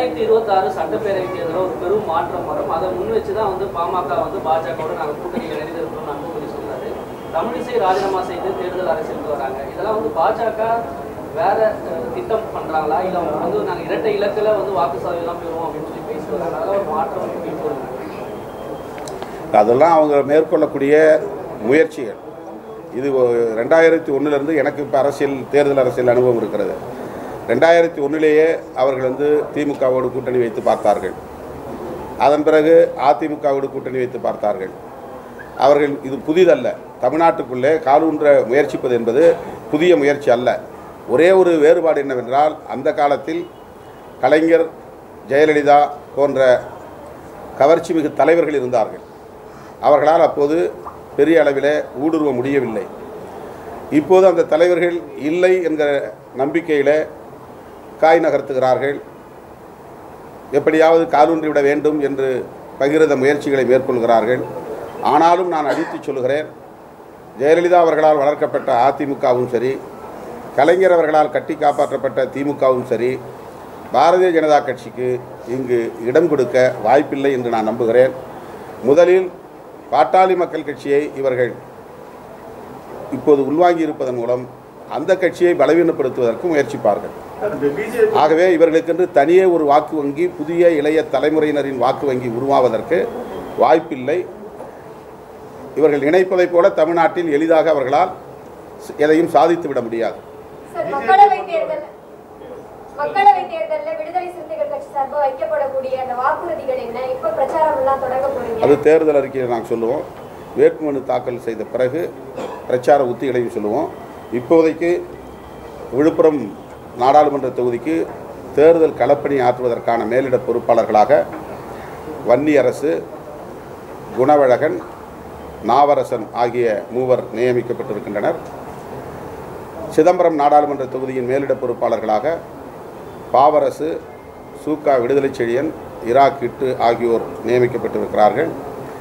ரெண்டாயிரத்தி இருபத்தி ஆறு சட்டப்பேரவை தேர்தலில் ஒரு பெரும் மாற்றம் வரும் அதை முன் வச்சு தான் வந்து பாமக வந்து பாஜகவோட நாங்கள் கூட்டணியில் இணைந்திருக்கிறோம்னு அன்புமணி சொல்றாரு தமிழிசை ராஜினாமா செய்து தேர்தல் அரசியலுக்கு வராங்க இதெல்லாம் வந்து பாஜக வேற அஹ், திட்டம் பண்றாங்களா இல்ல அவங்க வந்து நாங்கள் இரட்டை இலக்கில் வந்து வாக்கு சதவீதம் பெறுவோம் அப்படின்னு சொல்லி பேசி வராங்க அதெல்லாம் ஒரு மாற்றம் எப்படி போடுங்க அதெல்லாம் அவங்க மேற்கொள்ளக்கூடிய முயற்சிகள் இது ஒ- ரெண்டாயிரத்தி ஒன்றுலேருந்து எனக்கு இப்போ அரசியல் தேர்தல் அரசியல் அனுபவம் இருக்கிறது ரெண்டாயிரத்தி ஒன்றிலேயே அவர்கள் வந்து திமுகவோடு கூட்டணி வைத்து பார்த்தார்கள் அதன் பிறகு அதிமுகவோடு கூட்டணி வைத்து பார்த்தார்கள் அவர்கள் இது புதிதல்ல தமிழ்நாட்டுக்குள்ளே காலூன்ற முயற்சிப்பது என்பது புதிய முயற்சி அல்ல ஒரே ஒரு வேறுபாடு என்னவென்றால் அந்த காலத்தில் கலைஞர் ஜெயலலிதா போன்ற கவர்ச்சி மிகு தலைவர்கள் இருந்தார்கள் அவர்களால் அப்போது பெரிய அளவில் ஊடுருவ முடியவில்லை இப்போது அந்த தலைவர்கள் இல்லை என்கிற நம்பிக்கையில் காய் நகர்த்துகிறார்கள் எப்படியாவது காலூன்றி விட வேண்டும் என்று பகிரத முயற்சிகளை மேற்கொள்கிறார்கள் ஆனாலும் நான் அடித்து சொல்கிறேன் ஜெயலலிதா அவர்களால் வளர்க்கப்பட்ட அதிமுகவும் சரி கலைஞர் அவர்களால் கட்டி காப்பாற்றப்பட்ட திமுகவும் சரி பாரதிய ஜனதா கட்சிக்கு இங்கு இடம் கொடுக்க வாய்ப்பில்லை என்று நான் நம்புகிறேன் முதலில் பாட்டாளி மக்கள் கட்சியை இவர்கள் இப்போது உள்வாங்கி இருப்பதன் மூலம் அந்த கட்சியை பலவீனப்படுத்துவதற்கு முயற்சிப்பார்கள் ஆகவே இவர்களுக்கென்று தனியே ஒரு வாக்கு வங்கி புதிய இளைய தலைமுறையினரின் வாக்கு வங்கி உருவாவதற்கு வாய்ப்பில்லை இவர்கள் நினைப்பதைப் போல தமிழ்நாட்டில் எளிதாக அவர்களால் ஸ்- எதையும் சாதித்து விட முடியாது சார் மக்களவை தேர்தல் மக்களவை தேர்தல்ல விடுதலை சிறுத்தைகள் கட்சி சார்பாக வைக்கப்படக்கூடிய அந்த வாக்குறுதிகள் என்ன இப்ப பிரச்சாரம் எல்லாம் தொடங்க போறீங்க அது தேர்தல் அறிக்கையை நாங்கள் சொல்லுவோம் வேட்புமனு தாக்கல் செய்த பிறகு பிரச்சார உத்திகளையும் சொல்லுவோம் இப்போதைக்கு விழுப்புரம் நாடாளுமன்ற தொகுதிக்கு தேர்தல் களப்பணி ஆற்றுவதற்கான மேலிட பொறுப்பாளர்களாக வன்னி அரசு குணவழகன் நாவரசன் ஆகிய மூவர் நியமிக்கப்பட்டிருக்கின்றனர் சிதம்பரம் நாடாளுமன்ற தொகுதியின் மேலிட பொறுப்பாளர்களாக பாவரசு சூக்கா விடுதலை செழியன் இராக் இட்டு ஆகியோர் நியமிக்கப்பட்டிருக்கிறார்கள்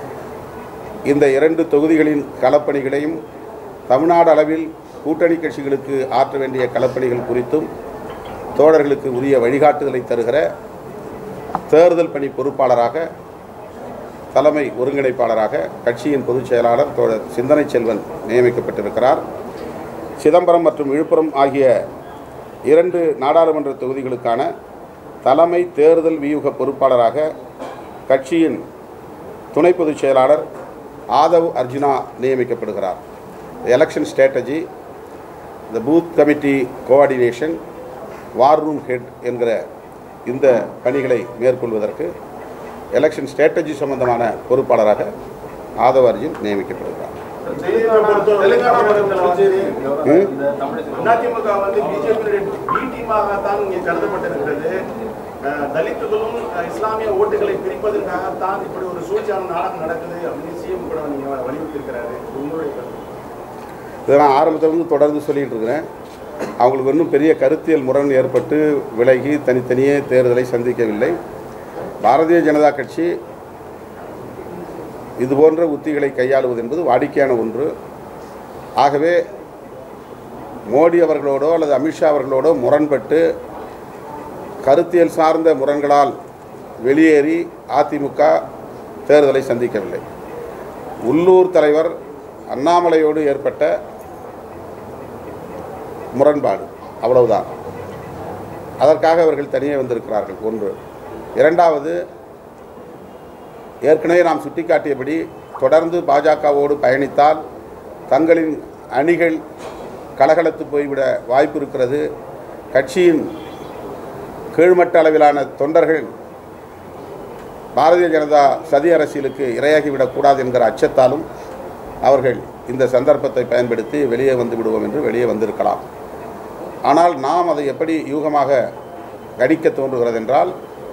இந்த இரண்டு தொகுதிகளின் களப்பணிகளையும் தமிழ்நாடு அளவில் கூட்டணி கட்சிகளுக்கு ஆற்ற வேண்டிய களப்பணிகள் குறித்தும் தோழர்களுக்கு உரிய வழிகாட்டுதலை தருகிற தேர்தல் பணி பொறுப்பாளராக தலைமை ஒருங்கிணைப்பாளராக கட்சியின் பொதுச் செயலாளர் தோழர் சிந்தனை செல்வன் நியமிக்கப்பட்டிருக்கிறார் சிதம்பரம் மற்றும் விழுப்புரம் ஆகிய இரண்டு நாடாளுமன்ற தொகுதிகளுக்கான தலைமை தேர்தல் வியூக பொறுப்பாளராக கட்சியின் துணை பொதுச் செயலாளர் ஆதவ் அர்ஜுனா நியமிக்கப்படுகிறார் election strategy the booth committee coordination war room head என்கிற இந்த பணிகளை மேற்கொள்வதற்கு எலெக்ஷன் ஸ்ட்ராட்டஜி சம்பந்தமான பொறுப்பாளராக ஆதவ் அர்ஜுன் நியமிக்கப்படுகிறார் தெலுங்கானா மாநிலத்தில் வந்து ம்? அதிமுக வந்து பிஜேபி பி டீமாக தான் இங்கே கருதப்பட்டிருக்கிறது அஹ், தலித்துகளும் அஹ், இஸ்லாமிய ஓட்டுகளை பிரிப்பதற்காகத்தான் இப்படி ஒரு சூழ்ச்சியான நாடகம் நடக்குது அப்படின்னு சிஎம் கூட நீங்க வலியுறுத்தி இருக்கிறாரு உங்களுடைய கருத்து. இதை நான் ஆரம்பத்திலிருந்து தொடர்ந்து சொல்லிட்டு இருக்கிறேன் அவங்களுக்கு இன்னும் பெரிய கருத்தியல் முரண் ஏற்பட்டு விலகி தனித்தனியே தேர்தலை சந்திக்கவில்லை பாரதிய ஜனதா கட்சி இது போன்ற உத்திகளை கையாளுவது என்பது வாடிக்கையான ஒன்று ஆகவே மோடி அவர்களோடோ அல்லது அமித்ஷா அவர்களோடோ முரண்பட்டு கருத்தியல் சார்ந்த முரண்களால் வெளியேறி அதிமுக தேர்தலை சந்திக்கவில்லை உள்ளூர் தலைவர் அண்ணாமலையோடு ஏற்பட்ட முரண்பாடு அவ்வளவுதான் அதற்காக அவர்கள் தனியே வந்திருக்கிறார்கள் ஒன்று இரண்டாவது ஏற்கனவே நாம் சுட்டிக்காட்டியபடி தொடர்ந்து பாஜகவோடு பயணித்தால் தங்களின் அணிகள் கலகலத்து போய்விட வாய்ப்பு இருக்கிறது கட்சியின் கீழ்மட்ட அளவிலான தொண்டர்கள் பாரதிய ஜனதா சதி அரசியலுக்கு இரையாகிவிடக்கூடாது என்கிற அச்சத்தாலும் அவர்கள் இந்த சந்தர்ப்பத்தை பயன்படுத்தி வெளியே வந்து விடுவோம் என்று வெளியே வந்திருக்கலாம் ஆனால் நாம் அதை எப்படி யூகமாக கணிக்க தோன்றுகிறது என்றால்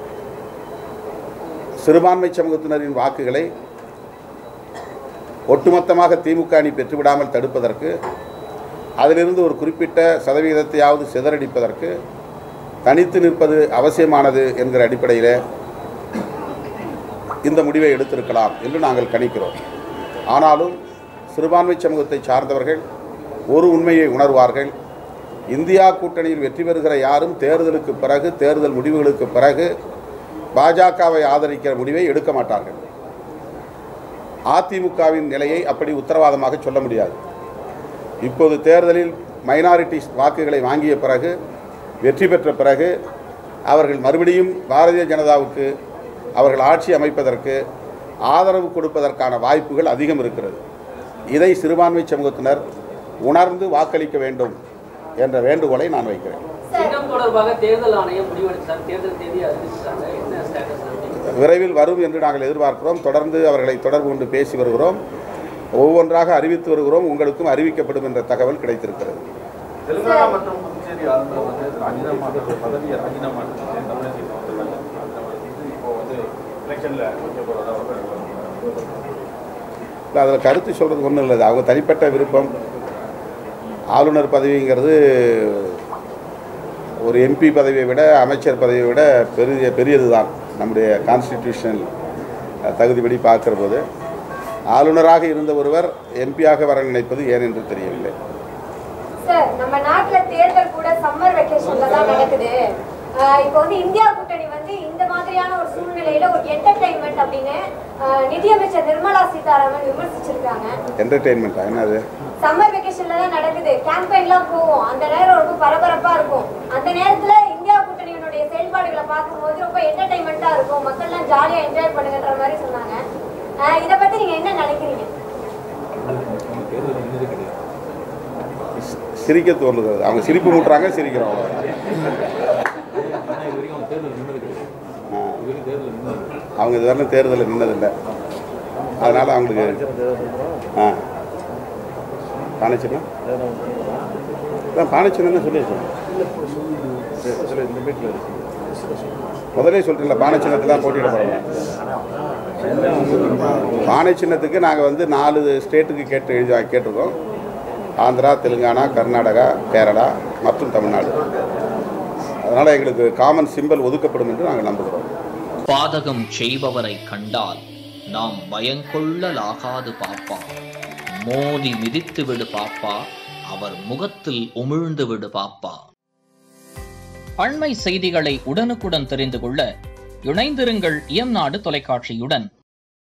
சிறுபான்மை சமூகத்தினரின் வாக்குகளை ஒட்டுமொத்தமாக திமுக அணி பெற்றுவிடாமல் தடுப்பதற்கு அதிலிருந்து ஒரு குறிப்பிட்ட சதவீதத்தையாவது சிதறடிப்பதற்கு தனித்து நிற்பது அவசியமானது என்கிற அடிப்படையில் இந்த முடிவை எடுத்திருக்கலாம் என்று நாங்கள் கணிக்கிறோம் ஆனாலும் சிறுபான்மை சமூகத்தை சார்ந்தவர்கள் ஒரு உண்மையை உணர்வார்கள் இந்தியா கூட்டணியில் வெற்றி பெறுகிற யாரும் தேர்தலுக்கு பிறகு தேர்தல் முடிவுகளுக்கு பிறகு பாஜகவை ஆதரிக்கிற முடிவை எடுக்க மாட்டார்கள் அதிமுகவின் நிலையை அப்படி உத்தரவாதமாக சொல்ல முடியாது இப்போது தேர்தலில் மைனாரிட்டி வாக்குகளை வாங்கிய பிறகு வெற்றி பெற்ற பிறகு அவர்கள் மறுபடியும் பாரதிய ஜனதாவுக்கு அவர்கள் ஆட்சி அமைப்பதற்கு ஆதரவு கொடுப்பதற்கான வாய்ப்புகள் அதிகம் இருக்கிறது இதை சிறுபான்மை சமூகத்தினர் உணர்ந்து வாக்களிக்க வேண்டும் என்ற வேண்டுகோளை நான் வைக்கிறேன் சின்னம் தொடர்பாக தேர்தல் ஆணையம் முடிவெடுத்தார் தேர்தல் தேதி அறிவிச்சிட்டாங்க என்ன ஸ்டேட்டஸ் இருக்கு விரைவில் வரும் என்று நாங்கள் எதிர்பார்க்கிறோம் தொடர்ந்து அவர்களை தொடர்பு கொண்டு பேசி வருகிறோம் ஒவ்வொன்றாக அறிவித்து வருகிறோம் உங்களுக்கும் அறிவிக்கப்படும் என்ற தகவல் கிடைத்திருக்கிறது தெலுங்கானா மற்றும் புதுச்சேரி ஆளுநர் வந்து ராஜினாமா பதவியை ராஜினாமா செஞ்சு தமிழகத்துக்கு வந்துருக்காங்க அதை வந்து இப்போ வந்து எலெக்ஷன்ல கொஞ்சம் போறதா இல்லை அதில் கருத்து சொல்கிறது ஒன்றும் இல்லை அவங்க தனிப்பட்ட விருப்பம் ஆளுநர் பதவிங்கிறது ஒரு எம்பி பதவியை விட அமைச்சர் பதவியை விட பெரிய பெரியது தான் நம்முடைய கான்ஸ்டிடியூஷனல் தகுதிப்படி பார்க்கிற போது ஆளுநராக இருந்த ஒருவர் எம்பியாக வர நினைப்பது ஏன் என்று தெரியவில்லை சார் நம்ம நாட்டுல தேர்தல் கூட சம்மர் வெக்கேஷன்ல தான் நடக்குது ஆஹ் இப்போ வந்து இந்தியா கூட்டணி வந்து இந்த மாதிரியான ஒரு சூழ்நிலையில ஒரு என்டர்டைன்மெண்ட் அப்படின்னு ஆஹ் நிதியமைச்சர் நிர்மலா சீதாராமன் விமர்சிச்சிருக்காங்க என்டர்டெயின்மெண்ட்டா என்னது சம்மர் வெக்கேஷன்ல தான் நடக்குது கேம்பெயின்லாம் போவோம் அந்த நேரம் ரொம்ப பரபரப்பா இருக்கும் அந்த நேரத்துல இந்தியா கூட்டணியினுடைய செயல்பாடுகளை பார்க்கும்போது ரொம்ப என்டர்டைன்மெண்டா இருக்கும் மக்கள்லாம் ஜாலியா என்ஜாய் பண்ணுங்கன்ற மாதிரி சொன்னாங்க ஆஹ் இத பத்தி நீங்க என்ன நினைக்கிறீங்க சிரிக்க தோன்றுகிறது அவங்க சிரிப்பு மூட்டுறாங்க சிரிக்கிறோம் அவ்வளவுதான். ஆ. அவங்க இதுவரையிலும் தேர்தலில் நின்னதில்லை அதனால் அவங்களுக்கு ஆ பானைச்சின்னம் அதான் பானைச்சின்னம் தான் சொல்லியாச்சு முதலே சொல்லிட்டேன்ல பானை சின்னத்தில் தான் போட்டியிட போகிறோம் பானை சின்னத்துக்கு நாங்கள் வந்து நாலு ஸ்டேட்டுக்கு கேட்டு எழுதி வாங்கி கேட்டிருக்கோம் ஆந்திரா தெலுங்கானா கர்நாடகா கேரளா மற்றும் தமிழ்நாடு அதனால் எங்களுக்கு காமன் சிம்பல் ஒதுக்கப்படும் என்று நாங்கள் நம்புகிறோம் பாதகம் செய்பவரை கண்டால் நாம் பயங்கொள்ளலாகாது பாப்பா மோதி மிதித்து விடு பாப்பா அவர் முகத்தில் உமிழ்ந்து விடு பாப்பா அண்மை செய்திகளை உடனுக்குடன் தெரிந்து கொள்ள இணைந்திருங்கள் இயம்நாடு தொலைக்காட்சியுடன்